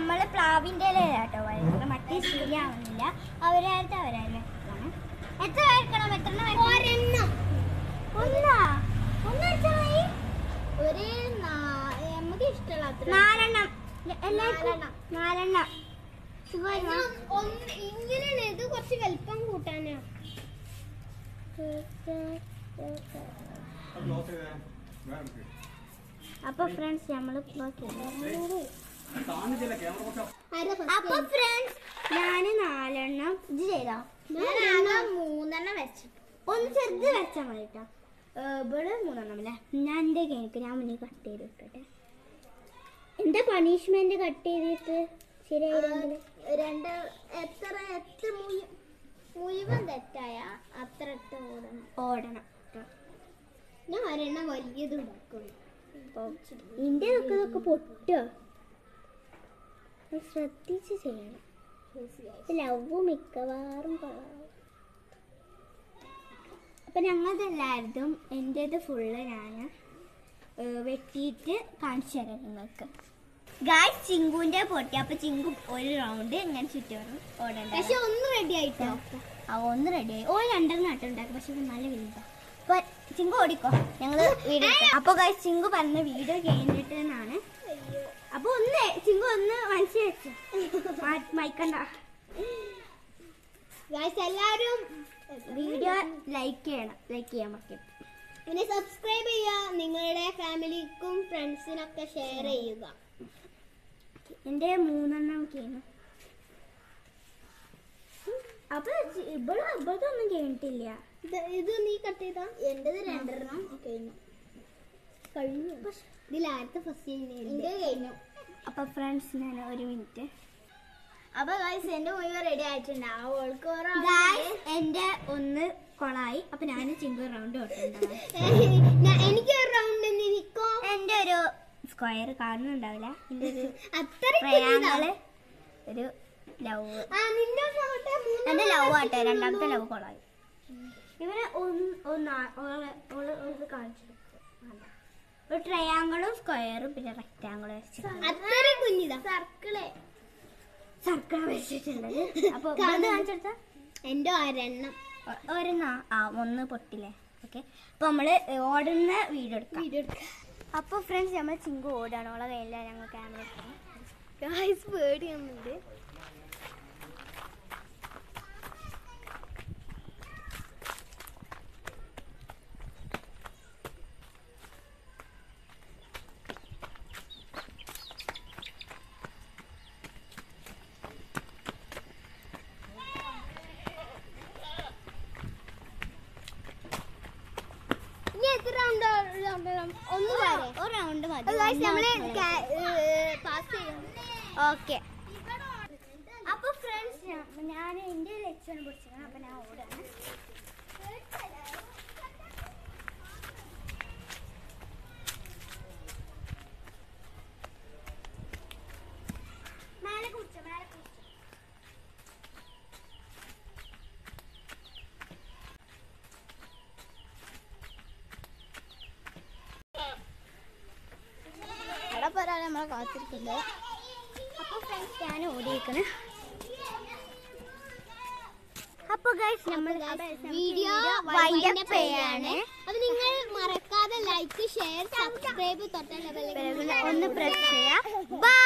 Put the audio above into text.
നമ്മൾ പ്ലാവിൻ്റെ ഇലയിലാട്ടോ വരയ്ക്കുന്നത് മറ്റേ ശരിയാവുന്നില്ല അവരായിട്ട് അവരായിട്ട് വരയ്ക്കണം എത്ര വരയ്ക്കണം എത്ര ഒരെണ്ണം ഒന്നാ ഒന്ന് വെച്ചാൽ മതി ഒരു നമുക്ക് ഇഷ്ടമുള്ള അത്ര നാലെണ്ണം എല്ലാവർക്കും നാലെണ്ണം സുഖമായിരുന്നോ? ഇങ്ങനെയാണ് ഇത് കുറച്ച് വലിപ്പം കൂട്ടാനാ അപ്പൊ ഫ്രണ്ട്സ് നമ്മൾ ആരാ അപ്പൊ ഫ്രണ്ട്സ് ഞാൻ നാലെണ്ണം ഇത് ചെയ്തോ മൂന്നെണ്ണം വെച്ചു ഒന്ന് ചെറുത് വെച്ചാൽ മതി കേട്ടോ ഇവിടെ മൂന്നെണ്ണം അല്ലേ ഞാൻ എൻ്റെ കേക്ക് ഞാൻ മുന്നേ കട്ട് ചെയ്ത് വെക്കട്ടെ എന്താ പണിഷ്മെന്റ് കട്ട് ചെയ്തിട്ട് ശരിയായില്ലെങ്കിൽ രണ്ട് എത്ര എത്ര മുഴു- മുഴുവൻ തെറ്റായ അത്ര ഇട്ട് ഓടണം ഓടണം ട്ടോ. ഞാൻ ഒരെണ്ണം വലിയത് ഉണ്ടാക്കും നിന്റെ ഒക്കെ ഇതൊക്കെ പൊട്ടോ ശ്രദ്ധിച്ച് ചെയ്യണം ലവ് മിക്കവാറും കൊള്ളാവും അപ്പൊ ഞങ്ങളതെല്ലാവരും എൻ്റേത് ഫുള്ള് ഞാൻ വെട്ടിയിട്ട് കാണിച്ചു തരാം നിങ്ങൾക്ക് ഗായ് ചിങ്കുവിന്റെ പൊട്ടി അപ്പൊ ചിങ്കു ഒരു റൗണ്ട് ഇങ്ങനെ ചുറ്റോറും ഓടണ്ട പക്ഷെ ഒന്ന് റെഡി ആയിട്ടോ ആ ഒന്ന് റെഡിയായി ഓ രണ്ടെണ്ണം ആട്ടം ഉണ്ടാക്കും പക്ഷെ ഇത് നല്ല വലുതാ അപ്പൊ ചിങ്കു ഓടിക്കോ ഞങ്ങള് വീഡിയോ അപ്പൊ ഗൈസ് ചിങ്കു പറഞ്ഞ വീഡിയോ കഴിഞ്ഞിട്ട് എന്നാണ് അപ്പൊ ഒന്ന് ചിങ്കു ഒന്ന് മനസ്സിൽ വെച്ചു മൈക്കണ്ട ഗായ്സ് എല്ലാവരും വീഡിയോ ലൈക്ക് ചെയ്യണം ലൈക്ക് ചെയ്യാൻ മറക്കരുത് പിന്നെ സബ്സ്ക്രൈബ് ചെയ്യുക നിങ്ങളുടെ ഫാമിലിക്കും ഫ്രണ്ട്സിനൊക്കെ ഷെയർ ചെയ്യുക എന്റെ മൂന്നെണ്ണം ചെയ്യുന്നു അപ്പൊ ചി- ഇവിടെ ഇവിടെ ഒന്നും കഴിഞ്ഞിട്ടില്ല ഇത് ഇത് നീ കട്ട് ചെയ്താ എന്റേത് രണ്ടെണ്ണം കഴിഞ്ഞു കഴിഞ്ഞു ഇതിൽ ആദ്യത്തെ ഫസ്റ്റ് എന്റെ കഴിഞ്ഞു അപ്പൊ ഫ്രണ്ട്സ് ഞാൻ ഒരു മിനിറ്റ് അപ്പൊ ഗായ്സ് എന്റെ മുഴുവൻ റെഡി ആയിട്ടുണ്ട് ആ ഓൾക്ക് ഗായ്സ് എന്റെ ഒന്ന് കൊളായി അപ്പൊ ഞാൻ ചിങ്കു റൗണ്ട് തൊട്ടുണ്ടാവും എനിക്ക് ഒരു റൗണ്ട് നിൽക്കോ എന്റെ ഒരു സ്ക്വയർ കാണുന്നുണ്ടാവില്ല എന്റെ ഒരു അത്ര ട്രയാങ്കിള് ഒരു ലവ് ആ നിന്റെ ഫോട്ടോ എന്റെ ലവ് ആട്ടെ രണ്ടാമത്തെ ലവ് കൊളായി ഇവന് ഒന്ന് ഒന്നാ ഓള്- ഓള് ഓള് കാണിച്ചു കൊടുക്ക്. വേണ്ട. ഒരു ട്രയാങ്കിളും സ്ക്വയറും പിന്നെ റെക്ടാങ്കിളും വെച്ചിട്ടുണ്ട് അത്ര കുഞ്ഞിതാ സർക്കിള് സർക്കിൾ വെച്ചിട്ടുള്ളത് അപ്പൊ ഇത് കാണിച്ചെടുത്ത എന്റെ ഒരെണ്ണം ഒരെണ്ണ ആ ഒന്ന് പൊട്ടില്ലേ ഓക്കെ അപ്പൊ നമ്മള് ഓടുന്ന വീഡിയോ എടുക്കാം വീഡിയോ എടുക്കാം അപ്പൊ ഫ്രണ്ട്സ് നമ്മൾ ചിങ്കു ഓടാണ് ഓളെ കയ്യില ഞങ്ങൾ ക്യാമറ എടുക്കാം ഗായ്സ് പേടിയൊന്നുണ്ട് ഇനി എത്ര റൗണ്ട് ഒന്ന് പോരെ ഒരു റൗണ്ട് മതി അത് guys നമ്മള് പാസ് ചെയ്യും ഓക്കെ അപ്പൊ ഫ്രണ്ട്സ് ഞാൻ എന്റെ ലക്ഷ്യം പിടിച്ചത് അപ്പൊ ഞാൻ ഓടാണ് മേലെ കുടിച്ചോ മേലെ കുടിച്ചോ അവിടെ പോരാ നമ്മളെ കാത്തിരിക്കുന്നത് അപ്പൊ ഫ്രണ്ട്സ് ഞാൻ ഓടിയിരിക്കണ് അപ്പൊ ഗൈസ് നമ്മൾ വീഡിയോ വൈൻഡ് അപ്പ് ചെയ്യാണ് അത് നിങ്ങൾ മറക്കാതെ ലൈക്ക് ഷെയർ സബ്സ്ക്രൈബ് തൊട്ടുള്ള ഒന്ന് പ്രസ് ചെയ്യാം ബൈ